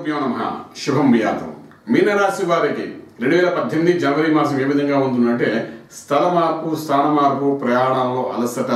గురుభ్యో నమ శుభం వ్యాతం మీనరాశి వారికి రెండు వేల పద్దెనిమిది జనవరి మాసం ఏ విధంగా ఉంటుందంటే స్థల మార్పు స్థాన మార్పు ప్రయాణంలో అలసట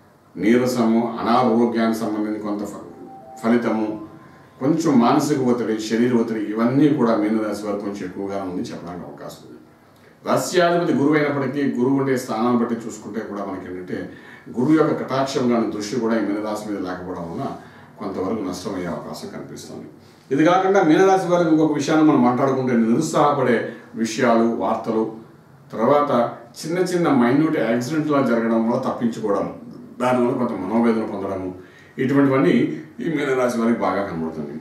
నీరసము అనారోగ్యానికి సంబంధించి కొంత ఫ- ఫలితము కొంచెం మానసిక ఒత్తిడి శరీర ఒత్తిడి ఇవన్నీ కూడా మీనరాశి వారికి కొంచెం ఎక్కువగా ఉంది చెప్పడానికి అవకాశం ఉంది రాస్యాధిపతి గురువు అయినప్పటికీ గురువు ఉండే స్థానాన్ని బట్టి చూసుకుంటే కూడా మనకి ఏంటంటే గురువు యొక్క కటాక్షం కానీ దృష్టి కూడా ఈ మీనరాశి మీద లేకపోవడం వలన కొంతవరకు నష్టమయ్యే అవకాశం కనిపిస్తుంది ఇది కాకుండా మీనరాశి వారికి ఇంకొక విషయాన్ని మనం మాట్లాడుకుంటే నిరుత్సాహపడే విషయాలు వార్తలు తర్వాత చిన్న చిన్న మైన్యూట్ యాక్సిడెంట్లా జరగడం వల్ల తప్పించుకోవడం దానివల్ల కొంత మనోవేదన పొందడము ఇటువంటివన్నీ ఈ మీనరాశి వారికి బాగా కనబడుతుంది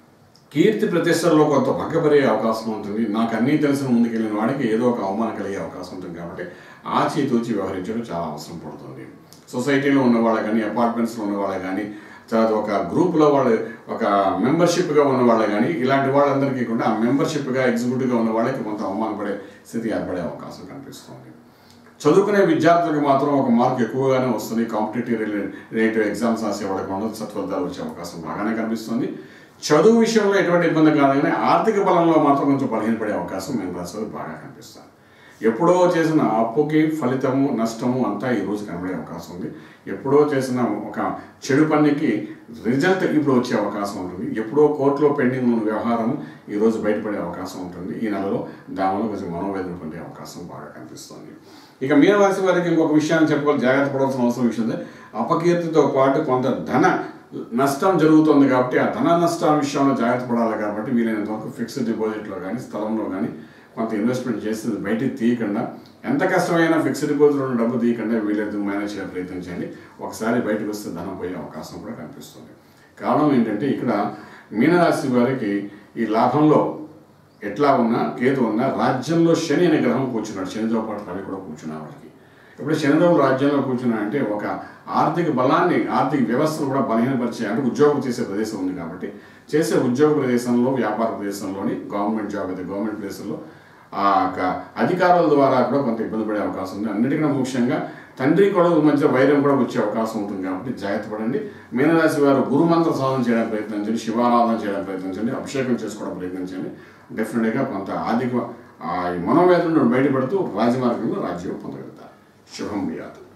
కీర్తి ప్రతిష్టల్లో కొంత భగ్గపడే అవకాశం ఉంటుంది నాకు అన్నీ తెలిసిన ముందుకెళ్ళిన వాడికి ఏదో ఒక అవమానం కలిగే అవకాశం ఉంటుంది కాబట్టి ఆచితూచి వ్యవహరించడం చాలా అవసరం పడుతుంది సొసైటీలో ఉన్న వాళ్ళ కానీ అపార్ట్మెంట్స్లో ఉన్న వాళ్ళ కానీ తర్వాత ఒక గ్రూప్లో వాళ్ళు ఒక మెంబర్షిప్గా ఉన్న వాళ్ళ కానీ ఇలాంటి వాళ్ళందరికీ కూడా ఆ మెంబర్షిప్గా ఎగ్జిక్యూటివ్గా ఉన్న వాళ్ళకి కొంత అవమానపడే స్థితి ఏర్పడే అవకాశం కనిపిస్తుంది చదువుకునే విద్యార్థులకు మాత్రం ఒక మార్క్ ఎక్కువగానే వస్తుంది కాంపిటేటివ్ రిలేటివ్ ఎగ్జామ్స్ రాసే వాళ్ళకి ఉండదు సత్ఫలితాలు వచ్చే అవకాశం బాగానే కనిపిస్తుంది చదువు విషయంలో ఎటువంటి ఇబ్బంది కాదు కానీ ఆర్థిక బలంలో మాత్రం కొంచెం బలహీనపడే అవకాశం మేము రాసేది బాగా కనిపిస్తుంది ఎప్పుడో చేసిన అప్పుకి ఫలితము నష్టము అంతా ఈ రోజు కనబడే అవకాశం ఉంది ఎప్పుడో చేసిన ఒక చెడు పనికి రిజల్ట్ ఇప్పుడు వచ్చే అవకాశం ఉంటుంది ఎప్పుడో కోర్టులో పెండింగ్ ఉన్న వ్యవహారం ఈ రోజు బయటపడే అవకాశం ఉంటుంది ఈ నెలలో దానివల్ల కొంచెం మనోవేదన పొందే అవకాశం బాగా కనిపిస్తుంది ఇక మీనరాశి వారికి ఇంకొక విషయాన్ని చెప్పుకోవాలి జాగ్రత్త పడవలసిన అవసరం విషయం ఉంది. అపకీర్తితో పాటు కొంత ధన నష్టం జరుగుతుంది కాబట్టి ఆ ధన నష్టం విషయంలో జాగ్రత్త పడాలి కాబట్టి వీలైనంత వరకు ఫిక్స్డ్ డిపాజిట్లో కానీ స్థలంలో కానీ కొంత ఇన్వెస్ట్మెంట్ చేసి బయటికి తీయకుండా ఎంత కష్టమైనా ఫిక్స్డ్ డిపాజిట్లో ఉన్న డబ్బు తీయకుండా వీలైతే మేనేజ్ చేయాలి ప్రయత్నించండి ఒకసారి బయటకు వస్తే ధనం పోయే అవకాశం కూడా కనిపిస్తుంది కారణం ఏంటంటే ఇక్కడ మీనరాశి వారికి ఈ లాభంలో ఎట్లా ఉన్నా కేతు ఉన్నా రాజ్యంలో శని అనే గ్రహం కూర్చున్నాడు శనితో పాటు రవి కూడా కూర్చున్నాడు వాడికి ఇప్పుడు శనిదేవుడు రాజ్యంలో కూర్చున్నా అంటే ఒక ఆర్థిక బలాన్ని ఆర్థిక వ్యవస్థను కూడా బలహీనపరిచే అంటే ఉద్యోగం చేసే ప్రదేశం ఉంది కాబట్టి చేసే ఉద్యోగ ప్రదేశంలో వ్యాపార ప్రదేశంలోని గవర్నమెంట్ జాబ్ అయితే గవర్నమెంట్ ప్లేసుల్లో ఆ యొక్క అధికారుల ద్వారా కూడా కొంత ఇబ్బంది పడే అవకాశం ఉంది అన్నిటికన్నా ముఖ్యంగా తండ్రి కొడుకు మధ్య వైరం కూడా వచ్చే అవకాశం ఉంటుంది కాబట్టి జాగ్రత్త పడండి మీనరాశి వారు గురుమంత్ర సాధన చేయడానికి ప్రయత్నించండి శివారాధన చేయడానికి ప్రయత్నించండి అభిషేకం చేసుకోవడం ప్రయత్నించండి డెఫినెట్గా కొంత ఆర్థిక ఆ, ఈ మనోవేదన నుండి బయటపడుతూ రాజమార్గంలో రాజ్యం పొందగలుగుతారు శుభం వ్యాధి